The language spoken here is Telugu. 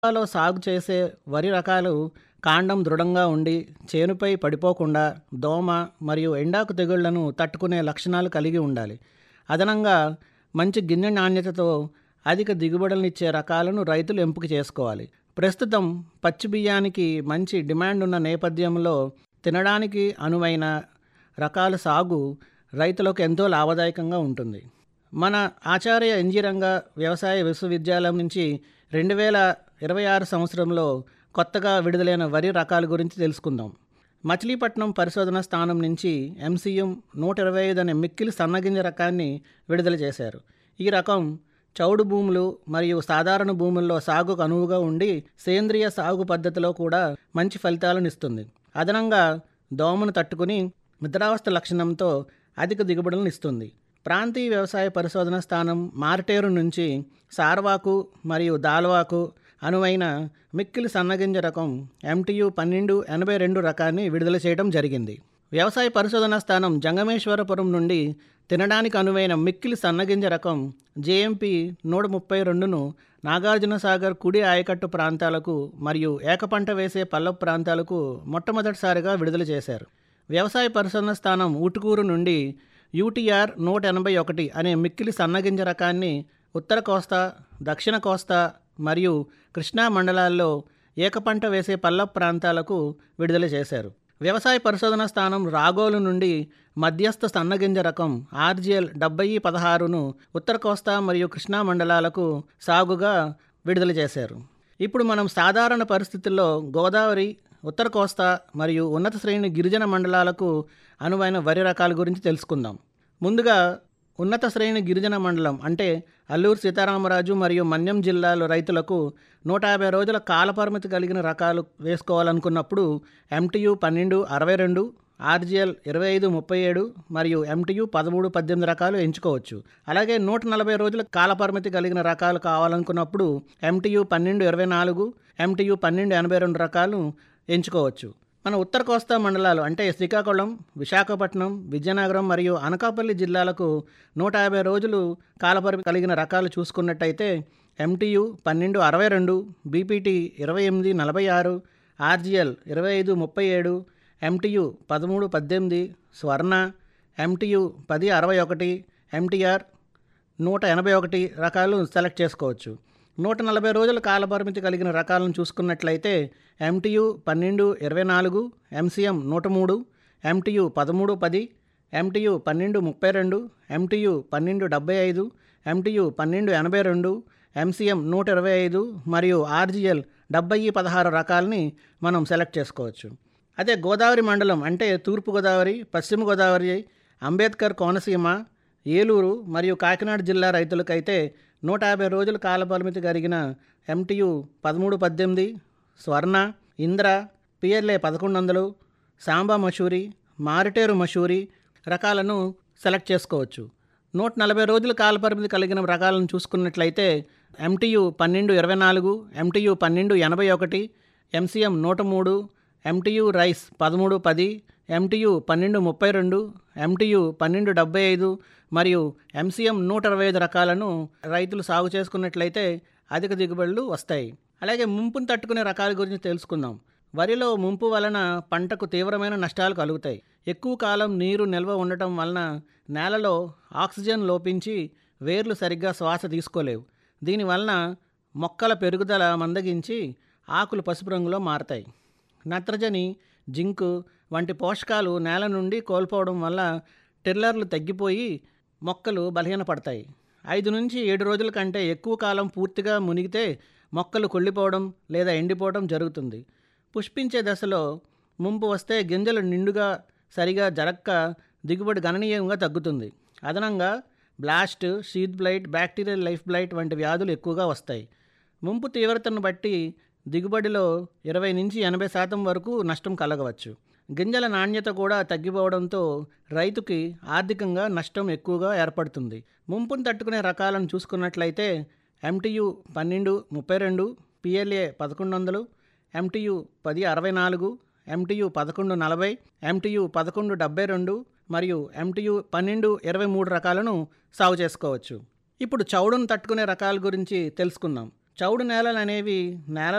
లో సాగు చేసే వరి రకాలు కాండం దృఢంగా ఉండి చేనుపై పడిపోకుండా దోమ మరియు ఎండాకు తెగుళ్లను తట్టుకునే లక్షణాలు కలిగి ఉండాలి అదనంగా మంచి గింజ నాణ్యతతో అధిక దిగుబడులనిచ్చే రకాలను రైతులు ఎంపిక చేసుకోవాలి ప్రస్తుతం పచ్చి బియ్యానికి మంచి డిమాండ్ ఉన్న నేపథ్యంలో తినడానికి అనువైన రకాల సాగు రైతులకు ఎంతో లాభదాయకంగా ఉంటుంది మన ఆచార్య ఇంజనీరింగ్ వ్యవసాయ విశ్వవిద్యాలయం నుంచి రెండు వేల ఇరవై ఆరు సంవత్సరంలో కొత్తగా విడుదలైన వరి రకాల గురించి తెలుసుకుందాం మచిలీపట్నం పరిశోధన స్థానం నుంచి ఎంసీఎం నూట ఇరవై ఐదు అనే మిక్కిలి సన్నగింజ రకాన్ని విడుదల చేశారు ఈ రకం చౌడు భూములు మరియు సాధారణ భూముల్లో సాగుకు అనువుగా ఉండి సేంద్రియ సాగు పద్ధతిలో కూడా మంచి ఫలితాలను ఇస్తుంది అదనంగా దోమను తట్టుకుని మిత్రావస్థ లక్షణంతో అధిక దిగుబడులను ఇస్తుంది ప్రాంతీయ వ్యవసాయ పరిశోధన స్థానం మార్టేరు నుంచి సార్వాకు మరియు దాల్వాకు అనువైన మిక్కిలి సన్నగింజ రకం ఎంటీయు పన్నెండు ఎనభై రెండు రకాన్ని విడుదల చేయడం జరిగింది వ్యవసాయ పరిశోధన స్థానం జంగమేశ్వరపురం నుండి తినడానికి అనువైన మిక్కిలి సన్నగింజ రకం జేఎంపీ నూట ముప్పై రెండును నాగార్జున సాగర్ కుడి ఆయకట్టు ప్రాంతాలకు మరియు ఏకపంట వేసే పల్లపు ప్రాంతాలకు మొట్టమొదటిసారిగా విడుదల చేశారు వ్యవసాయ పరిశోధన స్థానం ఊటుకూరు నుండి యూటీఆర్ నూట ఎనభై ఒకటి అనే మిక్కిలి సన్నగింజ రకాన్ని ఉత్తర కోస్తా దక్షిణ కోస్తా మరియు కృష్ణా మండలాల్లో ఏకపంట వేసే పల్లపు ప్రాంతాలకు విడుదల చేశారు వ్యవసాయ పరిశోధన స్థానం రాగోలు నుండి మధ్యస్థ సన్నగింజ రకం ఆర్జిఎల్ డెబ్బై పదహారును ఉత్తర కోస్తా మరియు కృష్ణా మండలాలకు సాగుగా విడుదల చేశారు ఇప్పుడు మనం సాధారణ పరిస్థితుల్లో గోదావరి ఉత్తర కోస్తా మరియు ఉన్నత శ్రేణి గిరిజన మండలాలకు అనువైన వరి రకాల గురించి తెలుసుకుందాం ముందుగా ఉన్నత శ్రేణి గిరిజన మండలం అంటే అల్లూరు సీతారామరాజు మరియు మన్యం జిల్లాల రైతులకు నూట యాభై రోజుల కాలపరిమితి కలిగిన రకాలు వేసుకోవాలనుకున్నప్పుడు ఎంటీయు పన్నెండు అరవై రెండు ఆర్జిఎల్ ఇరవై ఐదు ముప్పై ఏడు మరియు ఎంటీయు పదమూడు పద్దెనిమిది రకాలు ఎంచుకోవచ్చు అలాగే నూట నలభై రోజుల కాలపరిమితి కలిగిన రకాలు కావాలనుకున్నప్పుడు ఎంటీయు పన్నెండు ఇరవై నాలుగు ఎంటీయు పన్నెండు ఎనభై రెండు రకాలు ఎంచుకోవచ్చు మన ఉత్తర కోస్తా మండలాలు అంటే శ్రీకాకుళం విశాఖపట్నం విజయనగరం మరియు అనకాపల్లి జిల్లాలకు నూట యాభై రోజులు కాలపరిమితి కలిగిన రకాలు చూసుకున్నట్టయితే ఎంటీయు పన్నెండు అరవై రెండు బీపీటీ ఇరవై ఎనిమిది నలభై ఆరు ఆర్జిఎల్ ఇరవై ఐదు ముప్పై ఏడు ఎంటీయు పదమూడు పద్దెనిమిది స్వర్ణ ఎంటీయు పది అరవై ఒకటి ఎంటీఆర్ నూట ఎనభై ఒకటి రకాలు సెలెక్ట్ చేసుకోవచ్చు నూట నలభై రోజుల కాలపరిమితి కలిగిన రకాలను చూసుకున్నట్లయితే ఎంటీయు పన్నెండు ఇరవై నాలుగు ఎంసీఎం నూట మూడు ఎంటీయు పదమూడు పది ఎంటీయు పన్నెండు ముప్పై రెండు ఎంటీయు పన్నెండు డెబ్బై ఐదు ఎంటీయు పన్నెండు ఎనభై రెండు ఎంసీఎం నూట ఇరవై ఐదు మరియు ఆర్జీఎల్ డెబ్బై పదహారు రకాలని మనం సెలెక్ట్ చేసుకోవచ్చు అదే గోదావరి మండలం అంటే తూర్పుగోదావరి పశ్చిమ గోదావరి అంబేద్కర్ కోనసీమ ఏలూరు మరియు కాకినాడ జిల్లా రైతులకైతే నూట యాభై రోజుల కాలపరిమితి కలిగిన ఎంటీయు పదమూడు పద్దెనిమిది స్వర్ణ ఇంద్ర పిఎల్ఏ పదకొండు వందలు సాంబా మషూరి మారిటేరు మషూరి రకాలను సెలెక్ట్ చేసుకోవచ్చు నూట నలభై రోజుల కాలపరిమితి కలిగిన రకాలను చూసుకున్నట్లయితే ఎంటీయు పన్నెండు ఇరవై నాలుగు ఎంటీయు పన్నెండు ఎనభై ఒకటి ఎంసీఎం నూట మూడు ఎంటీయు రైస్ పదమూడు పది ఎంటీయు పన్నెండు ముప్పై రెండు ఎంటీయు పన్నెండు డెబ్బై ఐదు మరియు ఎంసీఎం నూట ఇరవై ఐదు రకాలను రైతులు సాగు చేసుకున్నట్లయితే అధిక దిగుబడులు వస్తాయి అలాగే ముంపును తట్టుకునే రకాల గురించి తెలుసుకుందాం వరిలో ముంపు వలన పంటకు తీవ్రమైన నష్టాలు కలుగుతాయి ఎక్కువ కాలం నీరు నిల్వ ఉండటం వలన నేలలో ఆక్సిజన్ లోపించి వేర్లు సరిగ్గా శ్వాస తీసుకోలేవు దీనివలన మొక్కల పెరుగుదల మందగించి ఆకులు పసుపు రంగులో మారతాయి నత్రజని జింకు వంటి పోషకాలు నేల నుండి కోల్పోవడం వల్ల టిల్లర్లు తగ్గిపోయి మొక్కలు బలహీనపడతాయి ఐదు నుంచి ఏడు రోజుల కంటే ఎక్కువ కాలం పూర్తిగా మునిగితే మొక్కలు కొళ్ళిపోవడం లేదా ఎండిపోవడం జరుగుతుంది పుష్పించే దశలో ముంపు వస్తే గింజలు నిండుగా సరిగా జరక్క దిగుబడి గణనీయంగా తగ్గుతుంది అదనంగా blast sheath blight bacterial leaf blight వంటి వ్యాధులు ఎక్కువగా వస్తాయి ముంపు తీవ్రతను బట్టి దిగుబడిలో ఇరవై నుంచి ఎనభై శాతం వరకు నష్టం కలగవచ్చు గింజల నాణ్యత కూడా తగ్గిపోవడంతో రైతుకి ఆర్థికంగా నష్టం ఎక్కువగా ఏర్పడుతుంది ముంపును తట్టుకునే రకాలను చూసుకున్నట్లయితే ఎంటీయు పన్నెండు ముప్పై రెండు పిఎల్ఏ పదకొండు వందలు ఎంటీయు పది అరవై నాలుగు ఎంటీయు పదకొండు నలభై ఎంటీయు పదకొండు డెబ్బై రెండు మరియు ఎంటీయు పన్నెండు ఇరవై మూడు రకాలను సాగు చేసుకోవచ్చు ఇప్పుడు చౌడును తట్టుకునే రకాల గురించి తెలుసుకుందాం చౌడు నేలలు అనేవి నేల